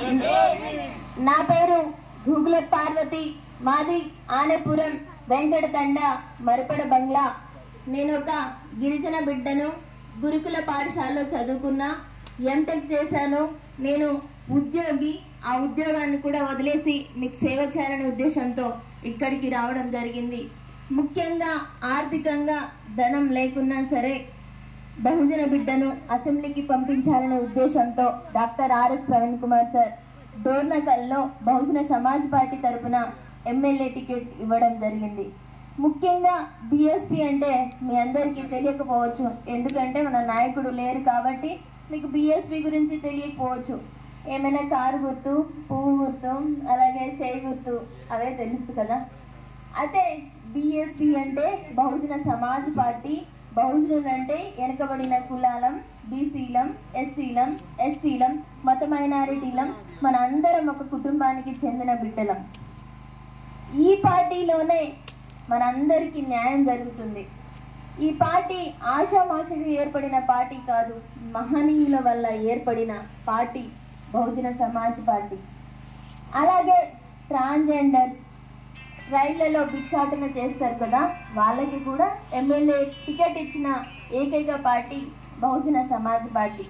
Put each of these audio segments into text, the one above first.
నా పేరు గూగుల పార్వతి మాది ఆనపురం వెంకటతండ మరపడ బంగ్లా నేను ఒక గిరిజన బిడ్డను గురుకుల పాఠశాలలో చదువుకున్నా ఎంటెక్ చేశాను నేను ఉద్యోగి ఆ ఉద్యోగాన్ని కూడా వదిలేసి మీకు సేవ చేయాలనే ఉద్దేశంతో ఇక్కడికి రావడం జరిగింది ముఖ్యంగా ఆర్థికంగా ధనం లేకున్నా సరే బహుజన బిడ్డను అసెంబ్లీకి పంపించాలనే ఉద్దేశంతో doctor R S Praveen Kumar sir డోర్నకల్లో బహుజన సమాజ్ పార్టీ తరపున ఎమ్మెల్యే టికెట్ ఇవ్వడం జరిగింది ముఖ్యంగా బిఎస్పి అంటే మీ అందరికీ తెలియకపోవచ్చు ఎందుకంటే మన నాయకుడు లేరు కాబట్టి మీకు బిఎస్పి గురించి తెలియకపోవచ్చు ఏమైనా కారు గుర్తు పువ్వు గుర్తు అలాగే చేయి గుర్తు అవే తెలుసు కదా అయితే బిఎస్పి అంటే బహుజన సమాజ్ పార్టీ బహుజనులు అంటే వెనుకబడిన కులాలం బీసీలం ఎస్సీలం ఎస్టీలం మత మైనారిటీలం మన అందరం ఒక కుటుంబానికి చెందిన బిడ్డలం ఈ పార్టీలోనే మనందరికీ న్యాయం జరుగుతుంది ఈ పార్టీ ఆషామాషిగా ఏర్పడిన పార్టీ కాదు మహనీయుల వల్ల ఏర్పడిన పార్టీ బహుజన సమాజ్ పార్టీ అలాగే ట్రాన్స్జెండర్స్ రైళ్లలో భిక్షాటన చేస్తారు కదా వాళ్ళకి కూడా ఎమ్మెల్యే టికెట్ ఇచ్చిన ఏకైక పార్టీ బహుజన సమాజ్ పార్టీ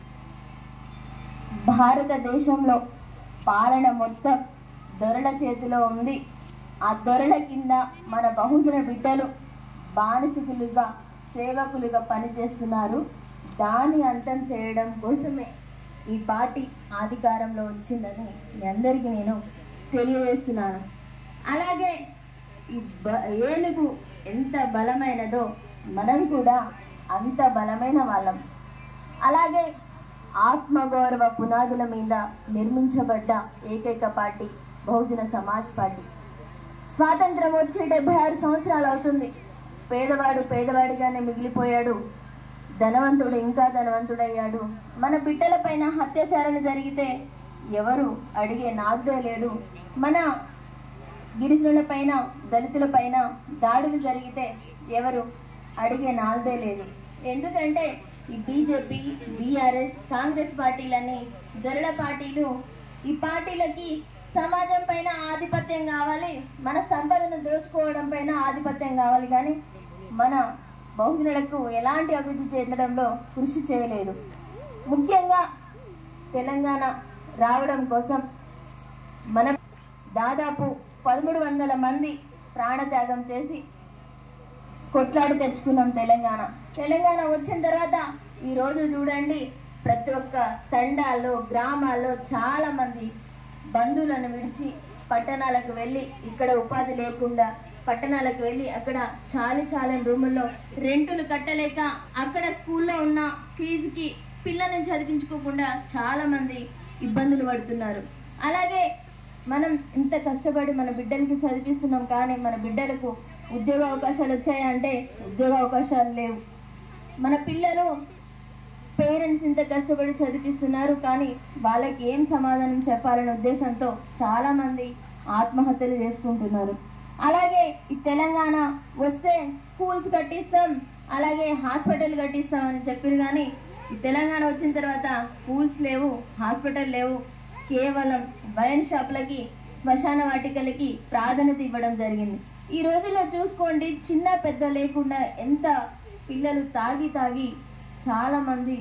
భారతదేశంలో పాలన మొత్తం దొరల చేతిలో ఉంది ఆ దొరల కింద మన బహుజన బిడ్డలు బానిసకులుగా సేవకులుగా పనిచేస్తున్నారు దాని అంతం చేయడం కోసమే ఈ పార్టీ అధికారంలో వచ్చిందని మీ అందరికీ నేను తెలియజేస్తున్నాను అలాగే ఈ బ ఏనుగు ఎంత బలమైనదో మనం కూడా అంత బలమైన వాళ్ళం అలాగే ఆత్మగౌరవ పునాదుల మీద నిర్మించబడ్డ ఏకైక పార్టీ బహుజన సమాజ్ పార్టీ స్వాతంత్రం వచ్చి డెబ్బై ఆరు సంవత్సరాలు అవుతుంది పేదవాడు పేదవాడిగానే మిగిలిపోయాడు ధనవంతుడు ఇంకా ధనవంతుడయ్యాడు మన బిడ్డలపైన అత్యాచారాలు జరిగితే ఎవరు అడిగే నాగ్డే లేడు మన గిరిజనులపైన దళితులపైన దాడులు జరిగితే ఎవరు అడిగే నాలుదే లేదు ఎందుకంటే ఈ బీజేపీ బీఆర్ఎస్ కాంగ్రెస్ పార్టీలని దొరల పార్టీలు ఈ పార్టీలకి సమాజం పైన ఆధిపత్యం కావాలి మన సంపదను దోచుకోవడం పైన ఆధిపత్యం కావాలి కానీ మన బహుజనులకు ఎలాంటి అభివృద్ధి చెందడంలో కృషి చేయలేదు ముఖ్యంగా తెలంగాణ రావడం కోసం మనం దాదాపు పదమూడు వందల మంది ప్రాణత్యాగం చేసి కొట్లాడి తెచ్చుకున్నాం తెలంగాణ తెలంగాణ వచ్చిన తర్వాత ఈ రోజు చూడండి ప్రతి ఒక్క తండాల్లో గ్రామాల్లో చాలా మంది బంధువులను విడిచి పట్టణాలకు వెళ్ళి ఇక్కడ ఉపాధి లేకుండా పట్టణాలకు వెళ్ళి అక్కడ చాలి చాలని రూముల్లో రెంటులు కట్టలేక అక్కడ స్కూల్లో ఉన్న ఫీజుకి పిల్లల్ని చదివించుకోకుండా చాలా మంది ఇబ్బందులు పడుతున్నారు అలాగే మనం ఇంత కష్టపడి మన బిడ్డలకి చదివిస్తున్నాం కానీ మన బిడ్డలకు ఉద్యోగ అవకాశాలు వచ్చాయంటే ఉద్యోగ అవకాశాలు లేవు మన పిల్లలు పేరెంట్స్ ఇంత కష్టపడి చదివిస్తున్నారు కానీ వాళ్ళకి ఏం సమాధానం చెప్పాలనే ఉద్దేశంతో చాలా మంది ఆత్మహత్యలు చేసుకుంటున్నారు అలాగే ఈ తెలంగాణ వస్తే స్కూల్స్ కట్టిస్తాం అలాగే హాస్పిటల్ కట్టిస్తాం అని చెప్పారు కానీ ఈ తెలంగాణ వచ్చిన తర్వాత స్కూల్స్ లేవు హాస్పిటల్ లేవు కేవలం వైన్ షాపులకి శ్మశాన వాటికలకి ప్రాధాన్యత ఇవ్వడం జరిగింది ఈ రోజుల్లో చూసుకోండి చిన్న పెద్ద లేకుండా ఎంత పిల్లలు తాగి తాగి చాలా మంది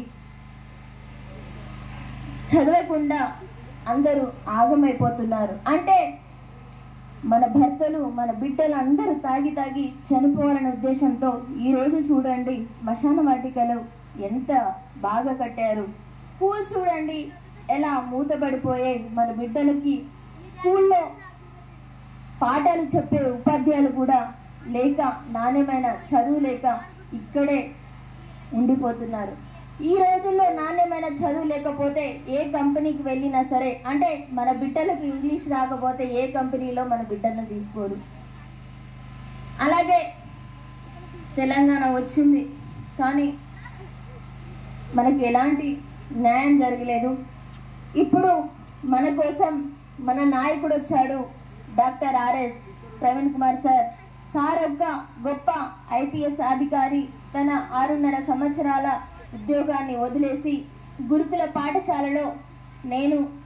చదవకుండా అందరూ ఆగమైపోతున్నారు అంటే మన భర్తలు మన బిడ్డలు అందరూ తాగి తాగి చనిపోవాలనే ఉద్దేశంతో ఈ రోజు చూడండి శ్మశాన వాటికలు ఎంత బాగా కట్టారు స్కూల్స్ చూడండి ఎలా మూతపడిపోయాయి మన బిడ్డలకి స్కూల్లో పాఠాలు చెప్పే ఉపాధ్యాయులు కూడా లేక నాణ్యమైన చదువు లేక ఇక్కడే ఉండిపోతున్నారు ఈ రోజుల్లో నాణ్యమైన చదువు లేకపోతే ఏ కంపెనీకి వెళ్ళినా సరే అంటే మన బిడ్డలకు ఇంగ్లీష్ రాకపోతే ఏ కంపెనీలో మన బిడ్డలను తీసుకోరు అలాగే తెలంగాణ వచ్చింది కానీ మనకి ఎలాంటి న్యాయం జరగలేదు ఇప్పుడు మన కోసం మన నాయకుడు వచ్చాడు doctor R S Praveen Kumar sir sir ఒక గొప్ప ఐపీఎస్ అధికారి తన ఆరున్నర సంవత్సరాల ఉద్యోగాన్ని వదిలేసి గురుకుల పాఠశాలలో నేను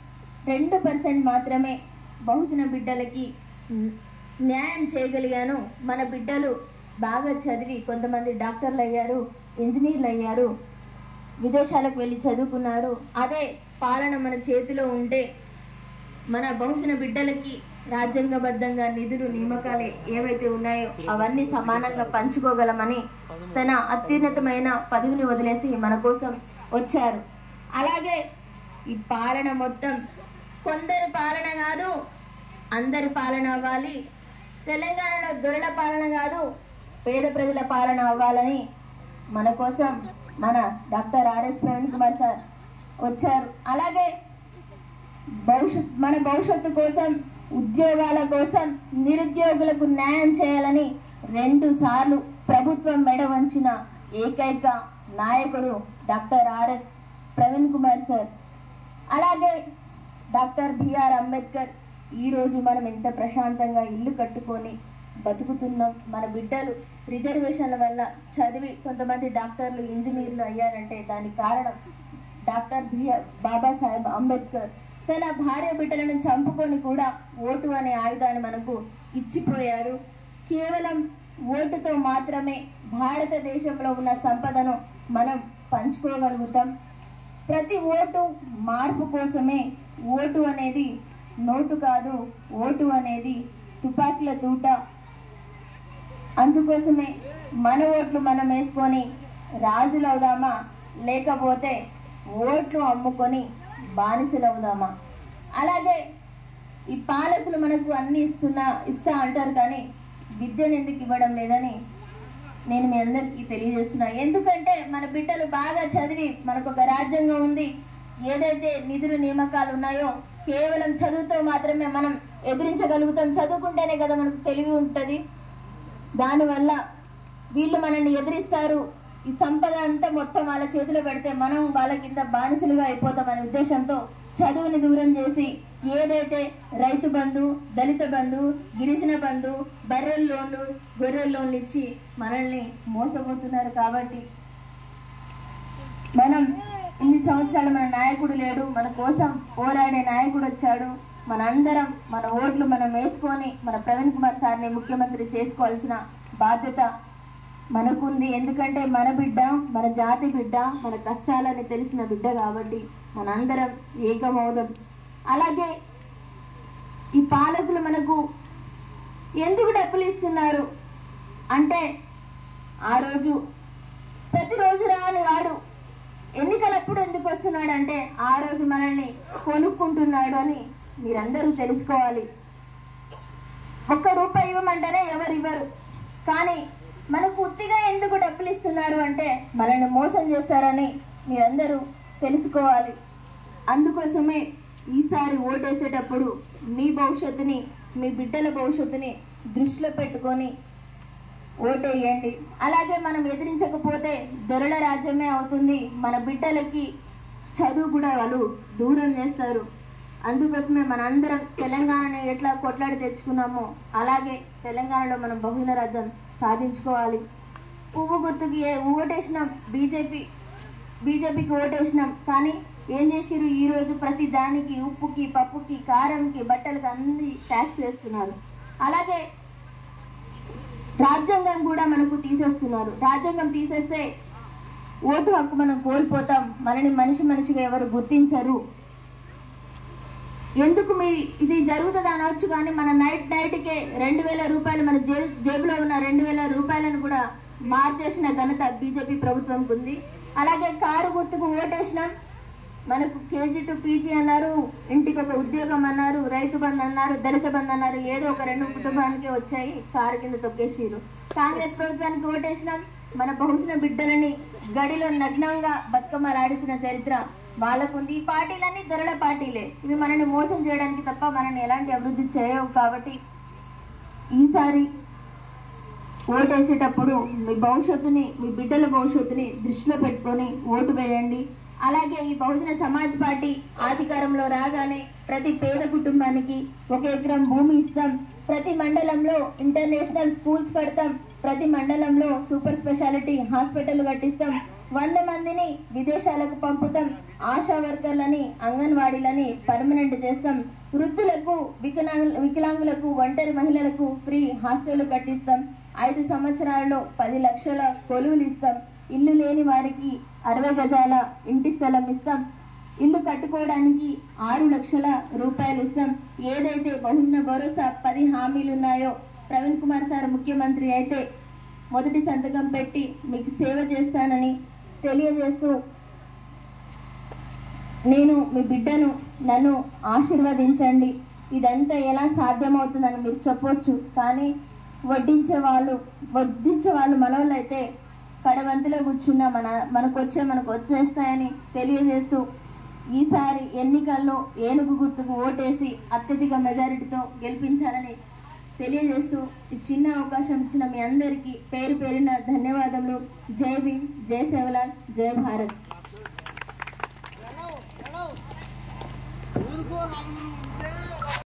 రెండు పర్సెంట్ మాత్రమే బహుజన బిడ్డలకి న్యాయం చేయగలిగాను మన బిడ్డలు బాగా చదివి కొంతమంది డాక్టర్లు అయ్యారు ఇంజనీర్లు అయ్యారు విదేశాలకు వెళ్ళి చదువుకున్నారు అదే పాలన మన చేతిలో ఉంటే మన బహుజన బిడ్డలకి రాజ్యాంగబద్ధంగా నిధులు నియామకాలు ఏవైతే ఉన్నాయో అవన్నీ సమానంగా పంచుకోగలమని తన అత్యున్నతమైన పదవిని వదిలేసి మన కోసం వచ్చారు అలాగే ఈ పాలన మొత్తం కొందరి పాలన కాదు అందరి పాలన అవ్వాలి తెలంగాణలో దొరల పాలన కాదు పేద ప్రజల పాలన అవ్వాలని మన కోసం మన doctor R S Praveen Kumar sir వచ్చారు అలాగే భవిష్యత్ మన భవిష్యత్తు కోసం ఉద్యోగాల కోసం నిరుద్యోగులకు న్యాయం చేయాలని రెండు సార్లు ప్రభుత్వం మెడ వంచిన ఏకైక నాయకుడు doctor R S Praveen Kumar sir అలాగే డాక్టర్ బిఆర్ అంబేద్కర్ ఈరోజు మనం ఎంత ప్రశాంతంగా ఇల్లు కట్టుకొని బతుకుతున్నాం మన బిడ్డలు రిజర్వేషన్ల వల్ల చదివి కొంతమంది డాక్టర్లు ఇంజనీర్లు అయ్యారంటే దానికి కారణం డాక్టర్ బిఆర్ బాబాసాహెబ్ అంబేద్కర్ తన భార్య బిడ్డలను చంపుకొని కూడా ఓటు అనే ఆయుధాన్ని మనకు ఇచ్చిపోయారు కేవలం ఓటుతో మాత్రమే భారతదేశంలో ఉన్న సంపదను మనం పంచుకోగలుగుతాం ప్రతి ఓటు మార్పు కోసమే ఓటు అనేది నోటు కాదు ఓటు అనేది తుపాకీల తూట అందుకోసమే మన ఓట్లు మనం వేసుకొని రాజులు అవుదామా లేకపోతే ఓట్లు అమ్ముకొని బానిసలు అవుదామా అలాగే ఈ పాలకులు మనకు అన్ని ఇస్తున్నా ఇస్తా అంటారు కానీ విద్యను ఎందుకు ఇవ్వడం లేదని నేను మీ అందరికీ తెలియజేస్తున్నా ఎందుకంటే మన బిడ్డలు బాగా చదివి మనకు ఒక రాజ్యాంగం ఉంది ఏదైతే నిధులు నియామకాలు ఉన్నాయో కేవలం చదువుతో మాత్రమే మనం ఎదిరించగలుగుతాం చదువుకుంటేనే కదా మనకు తెలివి ఉంటుంది దానివల్ల వీళ్ళు మనల్ని ఎదిరిస్తారు ఈ సంపద అంతా మొత్తం వాళ్ళ చేతిలో పెడితే మనం వాళ్ళ కింద బానిసలుగా అయిపోతామనే ఉద్దేశంతో చదువుని దూరం చేసి ఏదైతే రైతు బంధు దళిత బంధు గిరిజన బంధు బర్రెల లోన్లు గొర్రెల లోన్లు ఇచ్చి మనల్ని మోసపోతున్నారు కాబట్టి మనం ఇన్ని సంవత్సరాలు మన నాయకుడు లేడు మన కోసం పోరాడే నాయకుడు వచ్చాడు మనందరం మన ఓట్లు మనం వేసుకొని మన ప్రవీణ్ కుమార్ సార్ని ముఖ్యమంత్రి చేసుకోవాల్సిన బాధ్యత మనకుంది ఎందుకంటే మన బిడ్డ మన జాతి బిడ్డ మన కష్టాలని తెలిసిన బిడ్డ కాబట్టి మనందరం ఏకమౌనం అలాగే ఈ పాలకులు మనకు ఎందుకు డబ్బులు ఇస్తున్నారు అంటే ఆ రోజు ప్రతిరోజు రాని వాడు ఎన్నికలప్పుడు ఎందుకు వస్తున్నాడు అంటే ఆ రోజు మనల్ని కొనుక్కుంటున్నాడు అని మీరందరూ తెలుసుకోవాలి ఒక్క రూపాయి ఇవ్వమంటేనే ఎవరు ఇవ్వరు కానీ మనకు ఉత్తిగా ఎందుకు డబ్బులు ఇస్తున్నారు అంటే మనల్ని మోసం చేస్తారని మీరందరూ తెలుసుకోవాలి అందుకోసమే ఈసారి ఓటేసేటప్పుడు మీ భవిష్యత్తుని మీ బిడ్డల భవిష్యత్తుని దృష్టిలో పెట్టుకొని ఓటేయండి అలాగే మనం ఎదిరించకపోతే దొరల రాజ్యమే అవుతుంది మన బిడ్డలకి చదువు కూడా వాళ్ళు దూరం చేస్తారు అందుకోసమే మనందరం తెలంగాణని ఎట్లా కొట్లాడి తెచ్చుకున్నామో అలాగే తెలంగాణలో మనం బహుజన రాజ్యం సాధించుకోవాలి పువ్వు గుర్తుకి ఏ- ఓటేసినాం బీజేపీ బీజేపీకి ఓటేసినాం కానీ ఏం చేసిర్రు ఈ రోజు ప్రతి దానికి ఉప్పుకి పప్పుకి కారంకి బట్టలకి అన్ని ట్యాక్స్ వేస్తున్నారు అలాగే రాజ్యాంగం కూడా మనకు తీసేస్తున్నారు రాజ్యాంగం తీసేస్తే ఓటు హక్కు మనం కోల్పోతాం మనని మనిషి మనిషిగా ఎవరు గుర్తించరు ఎందుకు మీ ఇది జరుగుతుంది అనవచ్చు కానీ మన నైట్ నైట్కే రెండు వేల రూపాయలు మన జే జేబులో ఉన్న రెండు వేల రూపాయలను కూడా మార్చేసిన ఘనత బీజేపీ ప్రభుత్వంకు ఉంది అలాగే కారు గుర్తుకు ఓటేసినాం మనకు కేజీ టు పీజీ అన్నారు ఇంటికి ఒక ఉద్యోగం అన్నారు రైతు బంధు అన్నారు దళిత బంధు అన్నారు ఏదో ఒక రెండు కుటుంబానికి వచ్చాయి కారు కింద తొక్కేసిరు కాంగ్రెస్ ప్రభుత్వానికి ఓటేసినాం మన బహుజన బిడ్డలని గడిలో నగ్నంగా బతుకమ్మలు ఆడించిన చరిత్ర వాళ్ళకుంది ఈ పార్టీలన్నీ దొరల పార్టీలే ఇవి మనల్ని మోసం చేయడానికి తప్ప మనల్ని ఎలాంటి అభివృద్ధి చేయవు కాబట్టి ఈసారి ఓటేసేటప్పుడు మీ భవిష్యత్తుని మీ బిడ్డల భవిష్యత్తుని దృష్టిలో పెట్టుకొని ఓటు వేయండి అలాగే ఈ బహుజన సమాజ్ పార్టీ అధికారంలో రాగానే ప్రతి పేద కుటుంబానికి ఒక ఎకరం భూమి ఇస్తాం ప్రతి మండలంలో ఇంటర్నేషనల్ స్కూల్స్ పెడతాం ప్రతి మండలంలో సూపర్ స్పెషాలిటీ హాస్పిటల్ కట్టిస్తాం వంద మందిని విదేశాలకు పంపుతాం ఆశా వర్కర్లని అంగన్వాడీలని పర్మనెంట్ చేస్తాం వృద్ధులకు వికలాంగు వికలాంగులకు ఒంటరి మహిళలకు ఫ్రీ హాస్టల్ కట్టిస్తాం ఐదు సంవత్సరాల్లో పది లక్షల కొలువులు ఇస్తాం ఇల్లు లేని వారికి అరవై గజాల ఇంటి స్థలం ఇస్తాం ఇల్లు కట్టుకోవడానికి ఆరు లక్షల రూపాయలు ఇస్తాం ఏదైతే బహుజన భరోసా పది హామీలు ఉన్నాయో ప్రవీణ్ కుమార్ సార్ ముఖ్యమంత్రి అయితే మొదటి సంతకం పెట్టి మీకు సేవ చేస్తానని తెలియజేస్తూ నేను మీ బిడ్డను నన్ను ఆశీర్వదించండి ఇదంతా ఎలా సాధ్యమవుతుందని మీరు చెప్పొచ్చు కానీ వడ్డించే వాళ్ళు వడ్డించే వాళ్ళు మనోళ్ళు అయితే కడవంతులో కూర్చున్న మన మనకు వచ్చే మనకు వచ్చేస్తాయని తెలియజేస్తూ ఈసారి ఎన్నికల్లో ఏనుగు గుర్తుకు ఓటేసి అత్యధిక మెజారిటీతో గెలిపించాలని తెలియజేస్తూ ఈ చిన్న అవకాశం ఇచ్చిన మీ అందరికీ పేరు పేరున ధన్యవాదములు జై భీమ్ జై సేవలాల్ జై భారత్ ఊరుకో నలుగురు ఉంటే